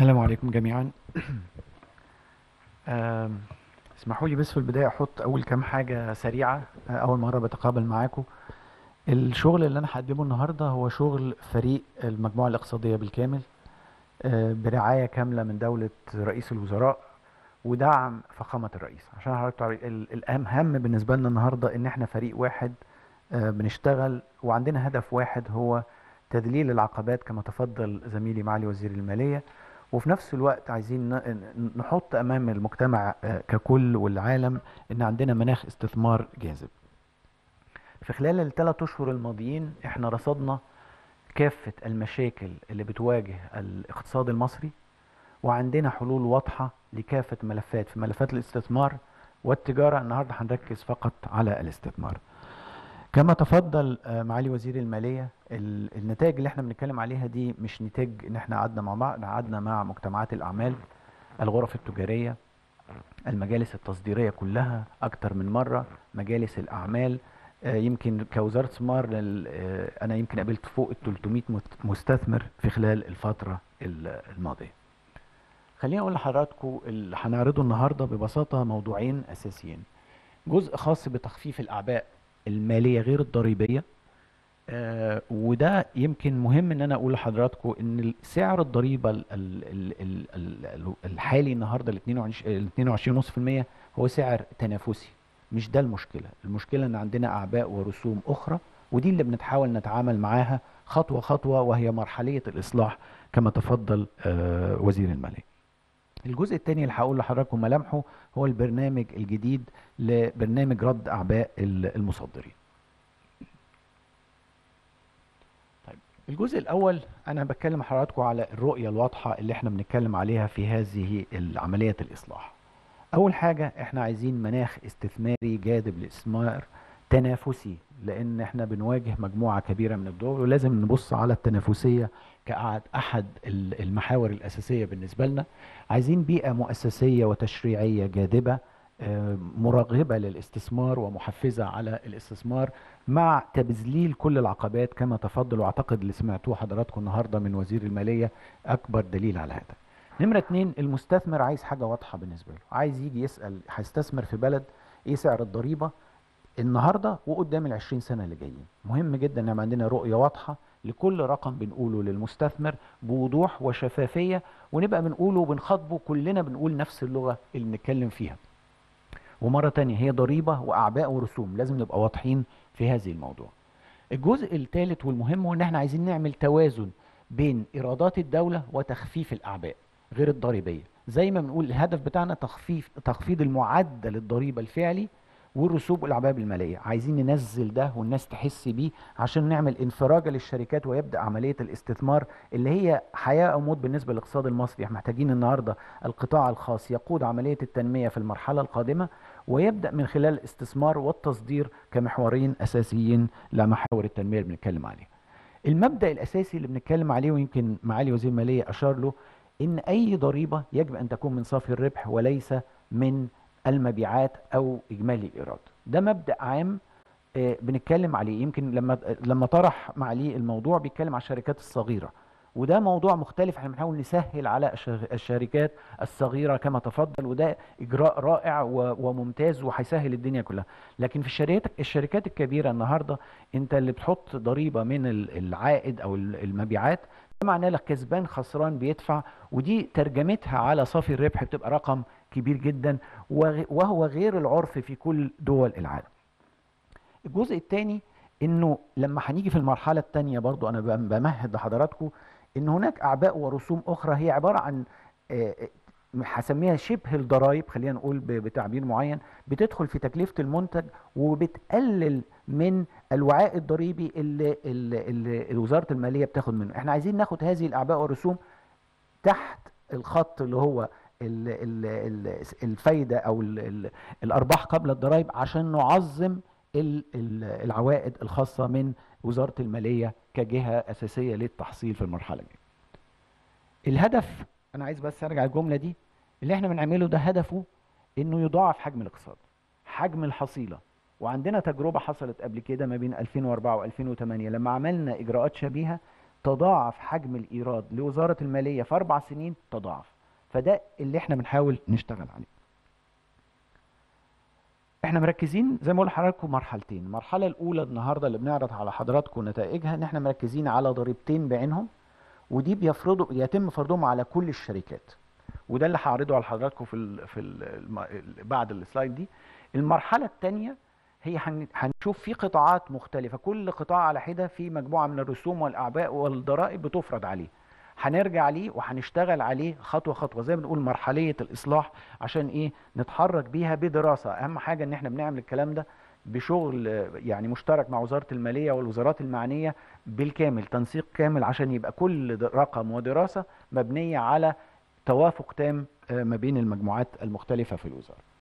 السلام عليكم جميعا آم، اسمحوا لي بس في البداية أحط أول كام حاجة سريعة آه، أول مرة بتقابل معاكم الشغل اللي أنا هقدمه النهاردة هو شغل فريق المجموعة الاقتصادية بالكامل آه، برعاية كاملة من دولة رئيس الوزراء ودعم فخامة الرئيس عشان حضرتك تعرف ال- الأهم بالنسبة لنا النهاردة إن إحنا فريق واحد آه، بنشتغل وعندنا هدف واحد هو تذليل العقبات كما تفضل زميلي معالي وزير المالية وفي نفس الوقت عايزين ن- ن- نحط امام المجتمع آه، ككل والعالم ان عندنا مناخ استثمار جاذب في خلال الثلاث اشهر الماضيين احنا رصدنا كافة المشاكل اللي بتواجه الاقتصاد المصري وعندنا حلول واضحة لكافة ملفات في ملفات الاستثمار والتجارة النهاردة هنركز فقط على الاستثمار كما تفضل آه، معالي وزير المالية ال- النتائج اللي احنا بنتكلم عليها دي مش نتاج ان احنا قعدنا مع بعض قعدنا مع مجتمعات الاعمال الغرف التجارية المجالس التصديرية كلها اكتر من مرة مجالس الاعمال آه، يمكن كوزارة استثمار لل- آه، انا يمكن قابلت فوق ال 300 مت- مستثمر في خلال الفترة ال- الماضية خليني اقول لحضراتكم اللي هنعرضه النهارده ببساطة موضوعين اساسيين جزء خاص بتخفيف الاعباء المالية غير الضريبية آه، وده يمكن مهم ان انا اقول لحضراتكم ان سعر الضريبه ال- ال- ال- ال- ال- ال- الحالي النهارده ال 22.5% هو سعر تنافسي مش ده المشكله المشكله ان عندنا اعباء ورسوم اخرى ودي اللي بنتحاول نتعامل معاها خطوه خطوه وهي مرحليه الاصلاح كما تفضل آه، وزير الماليه الجزء الثاني اللي هقول لحضراتكم ملامحه هو البرنامج الجديد لبرنامج رد اعباء ال- المصدرين طيب الجزء الاول انا بتكلم مع حضراتكم على الرؤيه الواضحه اللي احنا بنتكلم عليها في هذه عمليه الاصلاح اول حاجه احنا عايزين مناخ استثماري جاذب للاستثمار تنافسي لان احنا بنواجه مجموعه كبيره من الدول ولازم نبص على التنافسيه كأحد ال- المحاور الاساسيه بالنسبه لنا عايزين بيئه مؤسسيه وتشريعيه جاذبه آه، مرغبه للاستثمار ومحفزه على الاستثمار مع تبذليل كل العقبات كما تفضل واعتقد اللي سمعتوه حضراتكم النهارده من وزير الماليه اكبر دليل على هذا. نمره اتنين المستثمر عايز حاجه واضحه بالنسبه له، عايز يجي يسال هيستثمر في بلد ايه سعر الضريبه النهارده وقدام ال 20 سنه اللي جايين. مهم جدا ان يبقى عندنا رؤيه واضحه لكل رقم بنقوله للمستثمر بوضوح وشفافيه ونبقى بنقوله وبنخاطبه كلنا بنقول نفس اللغه اللي بنتكلم فيها. ومرة تانية هي ضريبة وأعباء ورسوم لازم نبقى واضحين في هذه الموضوع الجزء الثالث والمهم هو ان احنا عايزين نعمل توازن بين ايرادات الدولة وتخفيف الاعباء غير الضريبية زي ما بنقول الهدف بتاعنا تخفيف تخفيض المعدل الضريبة الفعلي والرسوم والاعباء الماليه عايزين ننزل ده والناس تحس بيه عشان نعمل انفراجه للشركات ويبدا عمليه الاستثمار اللي هي حياه او موت بالنسبه للاقتصاد المصري احنا محتاجين النهارده القطاع الخاص يقود عمليه التنميه في المرحله القادمه ويبدا من خلال الاستثمار والتصدير كمحورين اساسيين لمحاور التنميه اللي بنتكلم عليها المبدا الاساسي اللي بنتكلم عليه ويمكن معالي وزير الماليه اشار له ان اي ضريبه يجب ان تكون من صافي الربح وليس من المبيعات او اجمالي الايراد ده مبدا عام آه، بنتكلم عليه يمكن لما لما طرح معاليه الموضوع بيتكلم على الشركات الصغيره وده موضوع مختلف احنا بنحاول نسهل على الش- الشركات الصغيره كما تفضل وده اجراء رائع و- وممتاز وهيسهل الدنيا كلها لكن في الشركات الشركات الكبيره النهارده انت اللي بتحط ضريبه من ال- العائد او ال- المبيعات ده معناه لك كسبان خسران بيدفع ودي ترجمتها على صافي الربح بتبقى رقم كبير جدا وغ- وهو غير العرف في كل دول العالم الجزء الثاني انه لما هنيجي في المرحله الثانيه برضو انا بم- بمهد لحضراتكم ان هناك اعباء ورسوم اخرى هي عباره عن آه، آه، هسميها شبه الضرائب خلينا نقول ب- بتعبير معين بتدخل في تكلفه المنتج وبتقلل من الوعاء الضريبي اللي, اللي, اللي وزاره الماليه بتاخد منه احنا عايزين ناخد هذه الاعباء والرسوم تحت الخط اللي هو ال ال ال الفايده او ال ال الارباح قبل الضرائب عشان نعظم ال ال العوائد الخاصه من وزاره الماليه كجهه اساسيه للتحصيل في المرحله الجايه. الهدف انا عايز بس ارجع الجمله دي اللي احنا بنعمله ده هدفه انه يضاعف حجم الاقتصاد حجم الحصيله وعندنا تجربه حصلت قبل كده ما بين 2004 و2008 لما عملنا اجراءات شبيهه تضاعف حجم الايراد لوزاره الماليه في اربع سنين تضاعف فده اللي احنا بنحاول نشتغل عليه احنا مركزين زي ما بقول لحضراتكم مرحلتين المرحله الاولى النهارده اللي بنعرض على حضراتكم نتائجها ان احنا مركزين على ضريبتين بعينهم ودي بيفرضوا يتم فرضهم على كل الشركات وده اللي هعرضه على حضراتكم في ال في ال بعد السلايد دي المرحله الثانيه هي هنشوف في قطاعات مختلفه كل قطاع على حده في مجموعه من الرسوم والاعباء والضرائب بتفرض عليه هنرجع ليه وهنشتغل عليه خطوه خطوه زي ما بنقول مرحليه الاصلاح عشان ايه نتحرك بيها بدراسه اهم حاجه ان احنا بنعمل الكلام ده بشغل يعني مشترك مع وزاره الماليه والوزارات المعنيه بالكامل تنسيق كامل عشان يبقى كل رقم ودراسه مبنيه على توافق تام ما بين المجموعات المختلفه في الوزاره